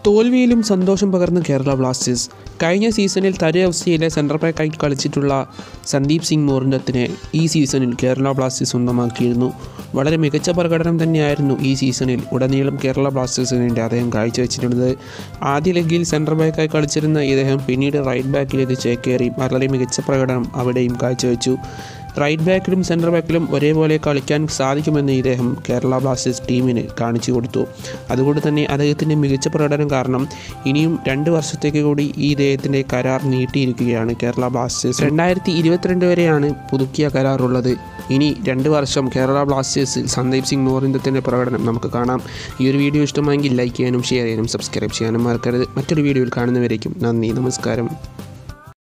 തോൽവിയിലും സന്തോഷം പകർന്ന കേരള ബ്ലാസ്റ്റേഴ്സ് കഴിഞ്ഞ സീസണിൽ തരേ അവസ്ഥയിലെ സെൻട്രൽ ബാക്കായി കളിച്ചിട്ടുള്ള സന്ദീപ് സിംഗ് മോറിൻഡത്തിനെ ഈ സീസണിൽ കേരള ബ്ലാസ്റ്റേഴ്സ് സ്വന്തമാക്കിയിരുന്നു വളരെ മികച്ച പ്രകടനം തന്നെയായിരുന്നു ഈ സീസണിൽ ഉടനീളം കേരള ബ്ലാസ്റ്റേഴ്സിന് വേണ്ടി അദ്ദേഹം കാഴ്ചവെച്ചിട്ടുള്ളത് ആദ്യ ലെഗിൽ സെൻട്രൽ ബാക്കായി കളിച്ചിരുന്ന ഇദ്ദേഹം പിന്നീട് റൈറ്റ് ബാക്കിലേക്ക് ചേക്കേറി വളരെ മികച്ച പ്രകടനം അവിടെയും കാഴ്ചവെച്ചു റൈറ്റ് ബാക്കിലും സെൻട്രൽ ബാക്കിലും ഒരേപോലെ കളിക്കാൻ സാധിക്കുമെന്ന് ഇദ്ദേഹം കേരള ബ്ലാസ്റ്റേഴ്സ് ടീമിന് കാണിച്ചു കൊടുത്തു അതുകൊണ്ട് തന്നെ അദ്ദേഹത്തിൻ്റെ മികച്ച പ്രകടനം കാരണം ഇനിയും രണ്ട് വർഷത്തേക്ക് കൂടി ഈ ഇദ്ദേഹത്തിൻ്റെ കരാർ നീട്ടിയിരിക്കുകയാണ് കേരള ബ്ലാസ്റ്റേഴ്സ് രണ്ടായിരത്തി ഇരുപത്തിരണ്ട് വരെയാണ് പുതുക്കിയ കരാറുള്ളത് ഇനി രണ്ട് വർഷം കേരള ബ്ലാസ്റ്റേഴ്സിൽ സന്ദീപ് സിംഗ് മോറിന്തത്തിൻ്റെ പ്രകടനം നമുക്ക് കാണാം ഈ ഒരു വീഡിയോ ഇഷ്ടമായെങ്കിൽ ലൈക്ക് ചെയ്യാനും ഷെയർ ചെയ്യാനും സബ്സ്ക്രൈബ് ചെയ്യാനും മറക്കരുത് മറ്റൊരു വീഡിയോയിൽ കാണുന്നവരേക്കും നന്ദി നമസ്കാരം